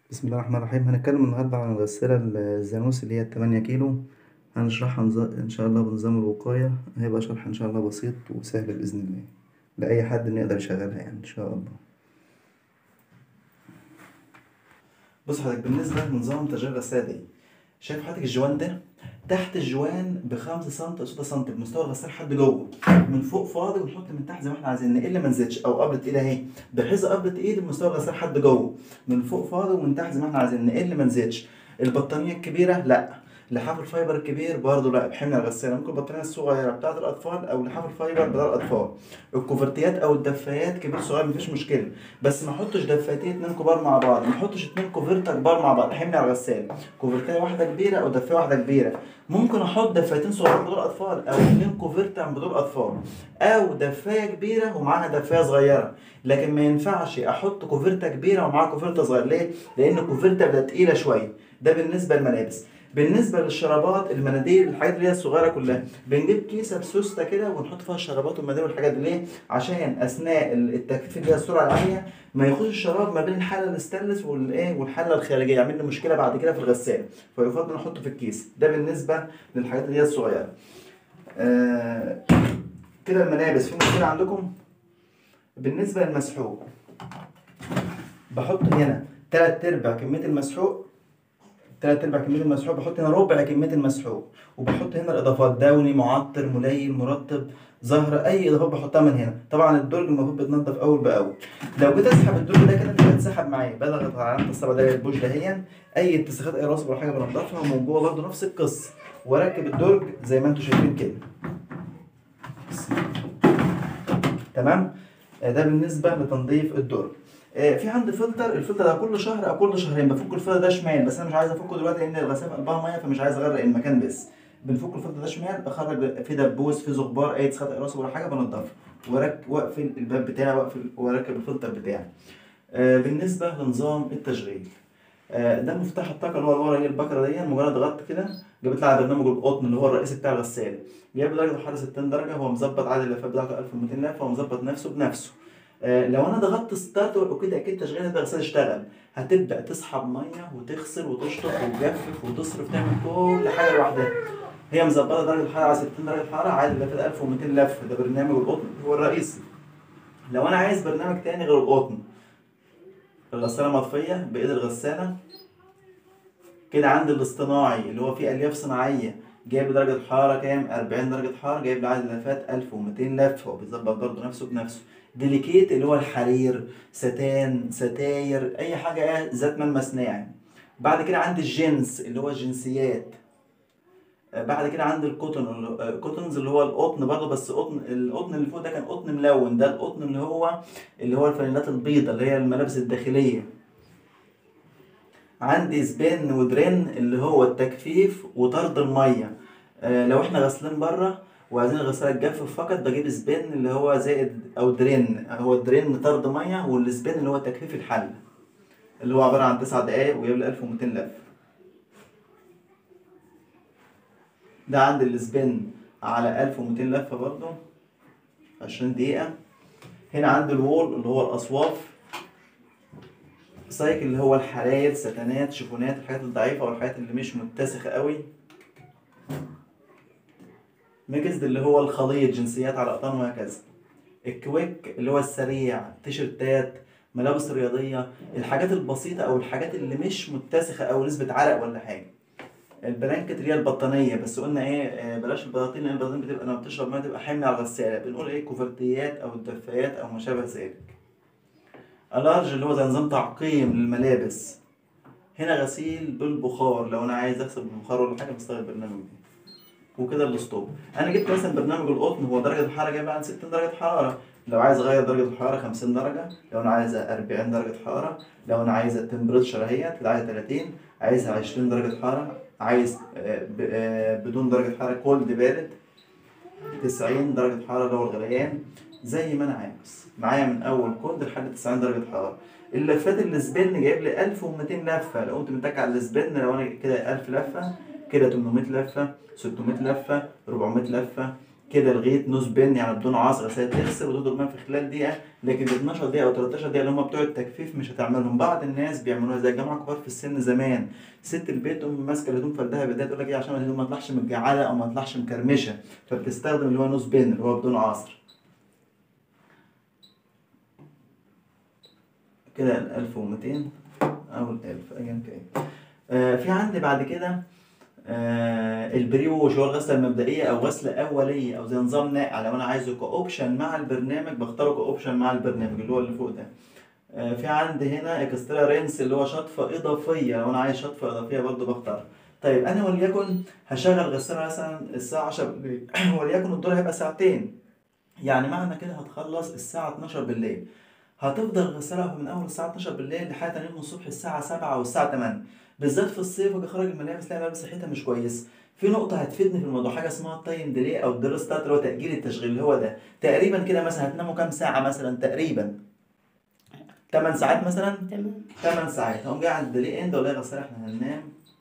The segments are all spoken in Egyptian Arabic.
بسم الله الرحمن الرحيم هنتكلم النهاردة عن الغسالة الزانوس اللي هي التمانية كيلو هنشرحها نظ- إن شاء الله بنظام الوقاية هيبقى شرح إن شاء الله بسيط وسهل بإذن الله لأي حد إنه يقدر يشغلها يعني إن شاء الله بص حضرتك بالنسبة لنظام تشغيل الغسالة دي شايف حضرتك الجوان ده تحت الجوان بخمسة سنتي أو ستة سنتي بمستوى الغسالة لحد جوه من فوق فاضي ونحط من تحت زي ما احنا عايزين نقل ما نزيدش أو قبضة إيد أهي بحيث قبضة إيد بمستوى الغسالة لحد جوه من فوق فاضي ومن تحت زي ما احنا عايزين نقل ما نزيدش البطانية الكبيرة لا لحاف الفايبر الكبير برضه لا بحمل الغسالة ممكن البطانية الصغيرة بتاعة الأطفال أو لحاف الفايبر بتاع الأطفال الكوفرتيات أو الدفايات كبير صغير مفيش مشكلة بس ما احطش دفايتين اتنين كبار مع بعض ما احطش اتنين كوفرتا كبار مع بعض حمل على الغسالة كوفرتاية واحدة كبيرة أو دفاية واحدة كبيرة ممكن أحط دفايتين صغيرين بدول أطفال أو اتنين كوفرتا بدول أطفال أو دفاية كبيرة ومعاها دفاية صغيرة لكن ما ينفعش أحط كوفرتا كبيرة ومعاها كوفرتا صغيرة ليه؟ لأن الكوفرتا بتبقى تقيلة شوية ده بالنسبة للملابس بالنسبة للشرابات المناديل الحاجات اللي هي الصغيرة كلها بنجيب كيسة بسوستة كده ونحط فيها الشرابات والمناديل والحاجات دي ليه؟ عشان أثناء التجفيف اللي هي السرعة العالية ما يخش الشراب ما بين الحلة الاستانلس والايه والحلة الخارجية يعمل لي مشكلة بعد كده في الغسالة فيفضل نحطه في الكيس ده بالنسبة للحاجات اللي هي الصغيرة آه كده الملابس في مشكلة عندكم؟ بالنسبة للمسحوق بحط هنا تلات أرباع كمية المسحوق تلات أرباع كمية المسحوق بحط هنا ربع كمية المسحوق وبحط هنا الإضافات داوني معطر ملين مرطب زهرة أي إضافات بحطها من هنا طبعا الدرج المفروض بيتنضف أول بأول لو جيت أسحب الدرج ده كده مش هيتسحب معايا بضغط على علامة الصبع ده البوش دهيا أي اتساخات أي راسب ولا حاجة بنضفها ومن جوه برضه نفس القصة وأركب الدرج زي ما أنتم شايفين كده تمام آه، ده بالنسبه لتنظيف الدرج آه، في عندي فلتر الفلتر ده كل شهر او كل شهرين بفك الفلتر ده شمال بس انا مش عايز افكه دلوقتي لان الغسالة قلبها ميه فمش عايز اغرق المكان بس بنفك الفلتر ده شمال بخرج في دبوس في زغبار اي اتسخط اي راسب ولا حاجه بنضفه وارك واقفل الباب بتاعي واقفل واركب الفلتر بتاعي آه، بالنسبه لنظام التشغيل آه، ده مفتاح الطاقه اللي هو ورا هي البكره دي مجرد ضغطت كده جابت لي على برنامج القطن اللي هو الرئيسي بتاع الغساله جايب درجه الحراره 60 درجه هو مظبط عدد اللفات بتاعته 1200 لفه ومظبط نفسه بنفسه آه، لو انا ضغطت ستارت وكده اكيد تشغيل الغساله اشتغل هتبدا تسحب ميه وتغسل وتشطف وتجفف وتصرف تعمل كل حاجه لوحدها هي مظبطه درجه الحراره على 60 درجه حراره عادي اللفات 1200 لفه ده برنامج القطن هو الرئيسي لو انا عايز برنامج تاني غير القطن الغساله مطفيه بايد الغساله كده عندي الاصطناعي اللي هو فيه الياف صناعيه جايب درجة حرارة كام؟ 40 درجة حرارة جايب لي عدد لفات 1200 لفة وبيظبط برضه نفسه بنفسه. ديليكيت اللي هو الحرير، ستان، ستاير، أي حاجة إيه ذات ملمس ناعم. بعد كده عندي الجنس اللي هو الجنسيات. آه، بعد كده عندي الكوتون اللي- آه، كوتونز اللي هو القطن برضه بس قطن القطن اللي فوق ده كان قطن ملون ده القطن اللي هو اللي هو الفانيلات البيضة اللي هي الملابس الداخلية. عندي سبين ودرين اللي هو التجفيف وطرد الميه آه لو احنا غاسلين بره وعايزين الغساله تجفف فقط بجيب سبين اللي هو زائد او درين هو الدرين طرد ميه والسبين اللي هو تجفيف الحل اللي هو عباره عن 9 دقايق وجايب لي 1200 لفه ده عندي السبين على 1200 لفه برضو 20 دقيقه هنا عندي الوول اللي هو الاصواف سايكل اللي هو الحراير ستانات شيفونات الحاجات الضعيفة والحاجات اللي مش متسخة قوي ميكسد اللي هو الخليط جنسيات على أقطان وهكذا الكويك اللي هو السريع تيشرتات ملابس رياضية الحاجات البسيطة أو الحاجات اللي مش متسخة أو نسبة عرق ولا حاجة البلانكت اللي هي البطانية بس قلنا ايه آه، بلاش البطاطين لأن البطاطين بتبقى لما بتشرب مية تبقى حمل على الغسالة بنقول ايه كوفرتيات أو الدفايات أو ما شابه ذلك الارج اللي هو زي نظام تعقيم للملابس هنا غسيل بالبخار لو انا عايز اغسل بالبخار ولا حاجه بستخدم البرنامج ده وكده الاسطوب انا جبت مثلا برنامج القطن هو درجه الحراره جايبه عن 60 درجه حراره لو عايز اغير درجه الحراره 50 درجه لو انا عايزه 40 درجه حراره لو انا عايزه التمبريتشر اهيت اللي عايزه 30 عايزها 20 درجه حراره عايز آه، ب- آه، بدون درجه حراره كولد بارد 90 درجه حراره اللي هو الغليان زي ما انا عاوز معايا من اول كود لحد 90 درجه حراره اللفات السبن جايب لي 1200 لفه لو قمت متك على السبن لو انا كده 1000 لفه كده 800 لفه 600 لفه 400 لفه كده لغايه نص بن يعني بدون عصر غسالة تغسل وتضرب ماء في خلال دقيقه لكن ال 12 دقيقه او 13 دقيقه اللي هم بتوع التجفيف مش هتعملهم بعض الناس بيعملوها زي الجماعه الكبار في السن زمان ست البيت تقوم ماسكه الهدوم فردها بدايه تقول لك ايه عشان الهدوم ما تطلعش متجعله او ما تطلعش مكرمشه فبتستخدم اللي هو نص بن اللي هو بدون عصر كده ال 1200 او ال 1000 ايا كان آه في عندي بعد كده آه البريوش هو الغسله المبدئيه او غسله اوليه او زي نظام ناقع لو انا عايزه كاوبشن مع البرنامج بختاره كاوبشن مع البرنامج اللي هو اللي فوق ده آه في عندي هنا اكسترا رينس اللي هو شطفه اضافيه لو انا عايز شطفه اضافيه برضو بختار طيب انا وليكن هشغل غساله مثلا الساعه 10 بالليل وليكن الدور هيبقى ساعتين يعني معنى كده هتخلص الساعه 12 بالليل هتفضل غسالة من أول الساعة 12 بالليل لحد تاني يوم الصبح الساعة 7 أو الساعة 8 بالذات في الصيف واجي أخرج الملابس لا ملابس ريحتها مش كويس في نقطة هتفيدني في الموضوع حاجة اسمها التايم ديلي أو الديلي ستارت اللي هو تأجيل التشغيل اللي هو ده تقريبا كده مثلا هتناموا كام ساعة مثلا تقريبا 8 ساعات مثلا تمام 8 ساعات هقوم جاي على الديلي اند ولا غسالة احنا هننام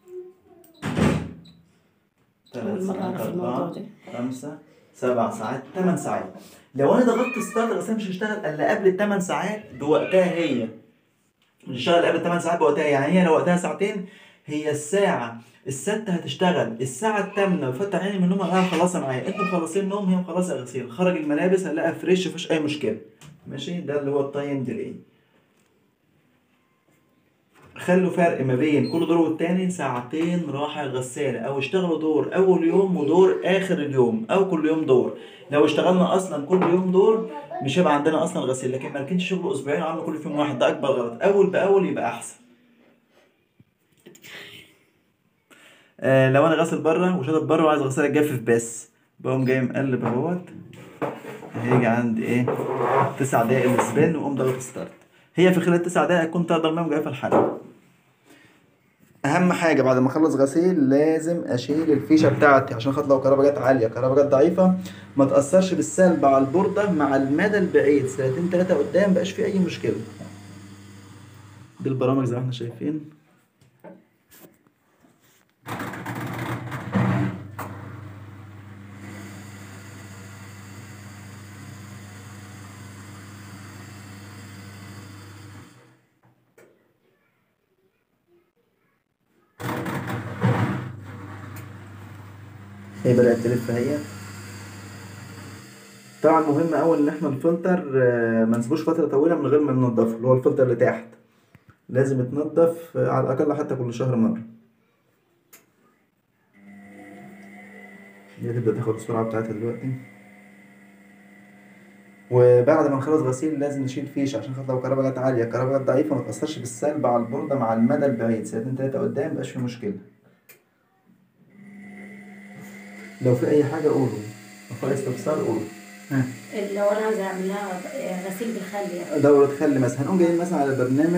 أول مرة أعرف الموضوع ده خمسة سبع ساعات ثمان ساعات لو انا ضغطت ستارت الغسالة مش هتشتغل الا قبل الثمان ساعات بوقتها هي مش هتشتغل قبل الثمان ساعات بوقتها يعني هي لو وقتها ساعتين هي الساعة الستة هتشتغل الساعة الثامنة وفتح عيني من النوم هلاقيها مخلصة معايا انتوا مخلصين نوم هي مخلصة غسيل خرج الملابس هلاقيها فريش مفيش أي مشكلة ماشي ده اللي هو التايم ديلي خلوا فرق ما بين كل دور والتاني ساعتين راحة الغسالة أو اشتغلوا دور أول يوم ودور آخر اليوم أو كل يوم دور لو اشتغلنا أصلا كل يوم دور مش هيبقى عندنا أصلا غسيل لكن ما كانش شغل أسبوعين وعملوا كل يوم واحد ده أكبر غلط أول بأول يبقى أحسن آه لو أنا غاسل بره وشاطط بره وعايز غسالة تجفف بس بقوم جاي مقلب اهوت هيجي عندي ايه تسع دقايق السبين واقوم ضاغط ستارت هي في خلال تسع دقايق تكون تقدر المهم جايه في الحل اهم حاجه بعد ما اخلص غسيل لازم اشيل الفيشه بتاعتي عشان خاطر لو كهرباء جت عاليه كهرباء جت ضعيفه ما تاثرش بالسلب على البورده مع المدى البعيد سنتين ثلاثه قدام مبقاش في اي مشكله دي البرامج زي ما احنا شايفين هي بدأت تلف اهي طبعا مهم أوي إن احنا الفلتر آه، ما نسيبوش فترة طويلة من غير ما ننضفه اللي هو الفلتر اللي تحت لازم يتنضف آه، على الأقل حتى كل شهر مرة دي هتبدأ تاخد السرعة بتاعتها دلوقتي وبعد ما نخلص غسيل لازم نشيل فيش عشان خاطر لو الكهرباء جت عالية الكهرباء جت ضعيفة ما تأثرش بالسلب على البوردة مع المدى البعيد سنتين تلاتة قدام مبقاش في مشكلة لو في أي حاجة قولوا لو في أي استفسار قولوا ها لو انا عايزه اعمل لها غسيل بالخل يعني دورة خل مثلا هنقوم جايين مثلا على برنامج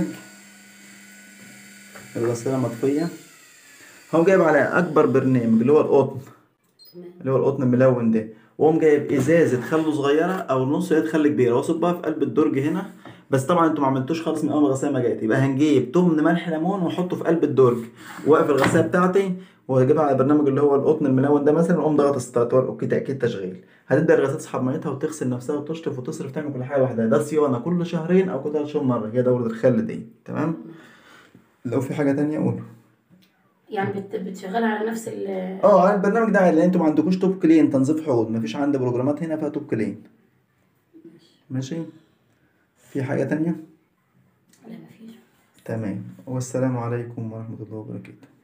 الغسالة مطفية هقوم جايب على أكبر برنامج اللي هو القطن تمام اللي هو القطن الملون ده واقوم جايب ازازه خل صغيره او نص يد خل كبيره واصبها في قلب الدرج هنا بس طبعا انتوا ما عملتوش خالص من اول ما الغساله ما جت يبقى هنجيب تمن ملح ليمون واحطه في قلب الدرج واقف الغساله بتاعتي واجيبها على البرنامج اللي هو القطن الملون ده مثلا واقوم ضغط ستارت واقول اوكي تاكيد تشغيل هتبدا الغساله تسحب ميتها وتغسل نفسها وتشطف وتصرف تعمل كل حاجه لوحدها ده صيانه كل شهرين او كل ثلاث شهور مره هي دوره الخل دي تمام لو في حاجه تانية قولوا يعني بت- بتشغلها على نفس ال اه على البرنامج ده لان انتوا ما عندكوش توب كلين تنظيف حوض مفيش عندي بروجرامات هنا فيها توب كلين ماشي في حاجة تانية لا مفيش تمام والسلام عليكم ورحمة الله وبركاته